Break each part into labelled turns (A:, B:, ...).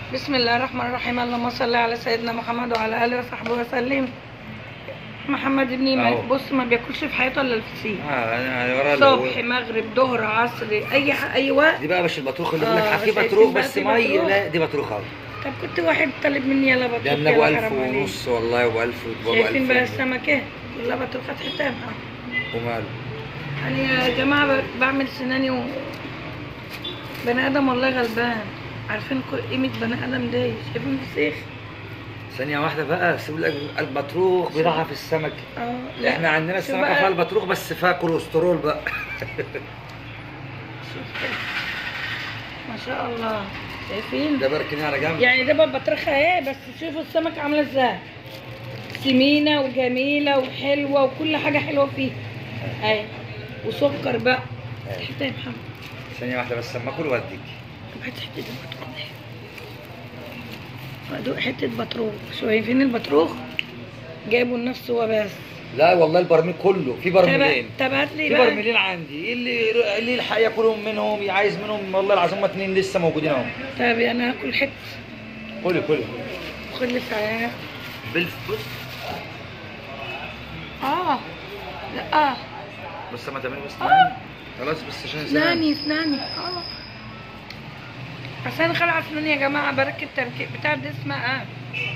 A: بسم الله الرحمن الرحيم اللهم صل على سيدنا محمد وعلى اله وصحبه وسلم محمد ابني ما
B: أهو.
A: بص ما بياكلش في حياته الا الفسيخ
B: اه انا ورا
A: صبح
B: اللي
A: مغرب ظهر عصر اي ح... اي وقت
B: دي بقى مش البطروخ اللي
A: آه،
B: بيقول لك في
A: شايفين
B: بطروخ
A: بقى
B: بس
A: في
B: ميه
A: بطروخ؟
B: لا دي بطروخ اهو
A: طب كنت واحد طالب مني يلا بطروخ
B: ده من ابو
A: يلا
B: الف
A: حرام عليك.
B: ونص والله ابو الف وابو
A: شايفين بقى
B: الف
A: السمكة كلها بطروخات حتة يا محمد
B: وماله
A: يعني يا جماعة ب- بعمل سناني و... بني آدم والله غلبان عارفين كل- قيمة بني آدم دي شايفين الفسيخ؟
B: ثانية واحدة بقى سيب لك البطروخ بيضعف السمك
A: اه لا.
B: احنا عندنا
A: شوف
B: السمكة
A: بقى-
B: فيها البطروخ بس فيها كوليسترول بقى
A: شوف كده. ما شاء الله شايفين
B: ده بركنيه على جنب
A: يعني ده بقى بطرخها ايه بس شوفوا السمكة عاملة ازاي سمينة وجميلة وحلوة وكل حاجة حلوة فيه اهي وسكر بقى
B: أيوة.
A: حتة يا محمد
B: ثانية واحدة بس اما اكل واديك
A: طب هات حتة البطروخ دي ادوق حتة بطروخ شايفين البطروخ جايبه لنفسه هو بس
B: لا والله البرميل كله في
A: طب
B: برميلين
A: طب هات لي
B: في
A: بقى
B: برميلين عندي اللي اللي يلحق ياكلهم منهم عايز منهم والله العظيم هما اتنين لسه موجودين اهو
A: طب انا هاكل حتة
B: كله كله
A: خد لي فراخ
B: بالف بص
A: اه لا اه
B: بس ما تعملي بس
A: آه.
B: خلاص بس عشان
A: اسناني اسناني اه عشان خلع اسناني يا جماعه بركب تركيب بتاع ده اسمها اه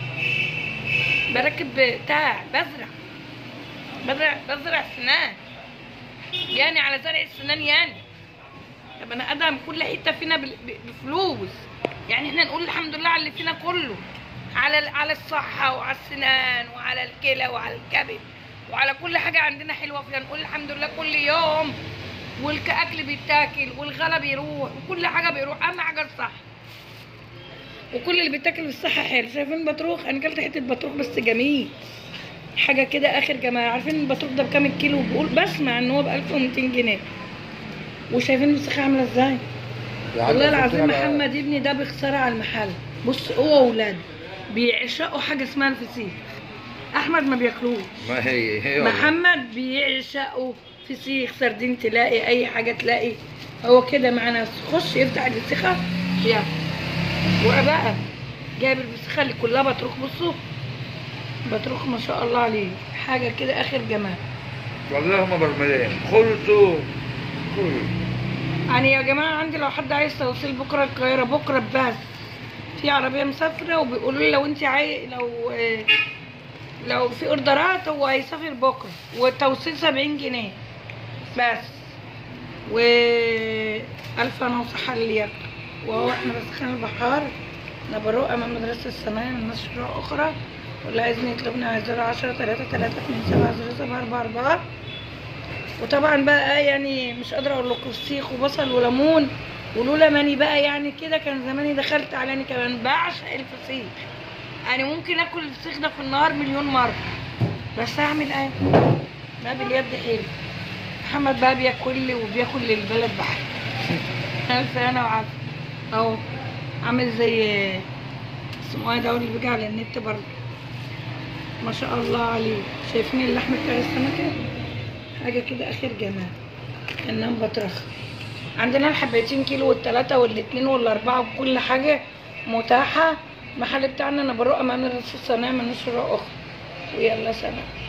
A: بركب بتاع بزرع بزرع بزرع سنان يعني على زرع السنان يعني طب انا ادم كل حته فينا بال- ب- بفلوس يعني احنا نقول الحمد لله على اللي فينا كله على ال- على الصحه وعلى السنان وعلى الكلى وعلى الكبد وعلى كل حاجه عندنا حلوه فيها نقول الحمد لله كل يوم والاكل بيتاكل والغلا بيروح وكل حاجه بيروح اهم حاجه الصح وكل اللي بيتاكل بالصحه حلو شايفين بطروخ انا اكلت حته بطروخ بس جميل حاجه كده اخر جمال عارفين البطروخ ده بكام الكيلو بقول بسمع ان هو ب 1200 جنيه وشايفين الفسيخه عامله ازاي والله العظيم محمد ابني ده بخساره على المحل بص هو واولاده بيعشقوا حاجه اسمها الفسيخ احمد ما بياكلوش
B: ما هي هي والله.
A: محمد بيعشقوا فسيخ سردين تلاقي اي حاجه تلاقي هو كده معانا خش يفتح الفسيخه يلا وبقى جايب الفسيخه اللي كلها بطروخ بصوا بطروخ ما شاء الله عليه حاجه كده اخر جمال
B: والله هما برميلين خلطوا كله
A: يعني يا جماعه عندي لو حد عايز توصيل بكره القاهره بكره بس في عربيه مسافره وبيقولوا لي لو انت عاي لو آه، لو في اوردرات هو هيسافر بكره والتوصيل 70 جنيه بس و الف انا وصحه لليد وهو احنا بسخان البحار نبروق امام مدرسه الثانويه من ناس شروع اخرى واللي عايزني يطلبني على 010 3 3 2 7 0 7 4 4 وطبعا بقى يعني مش قادره اقول لكم فسيخ وبصل وليمون ولولا ماني بقى يعني كده كان زماني دخلت على اني كمان بعشق الفسيخ يعني ممكن اكل الفسيخ ده في النهار مليون مره بس هعمل ايه ما باليد حيل محمد بقى بياكل لي وبياكل للبلد بحر الف انا وعارف اهو عامل زي اسمه ايه ده اللي بيجي على النت برضه ما شاء الله عليه شايفين اللحم بتاع السمكه حاجه كده اخر جمال انها بطرخ عندنا الحبايتين كيلو والتلاتة والاتنين والاربعة وكل حاجة متاحة المحل بتاعنا انا بروق امام الرصاص صناعة من نشر اخرى ويلا سلام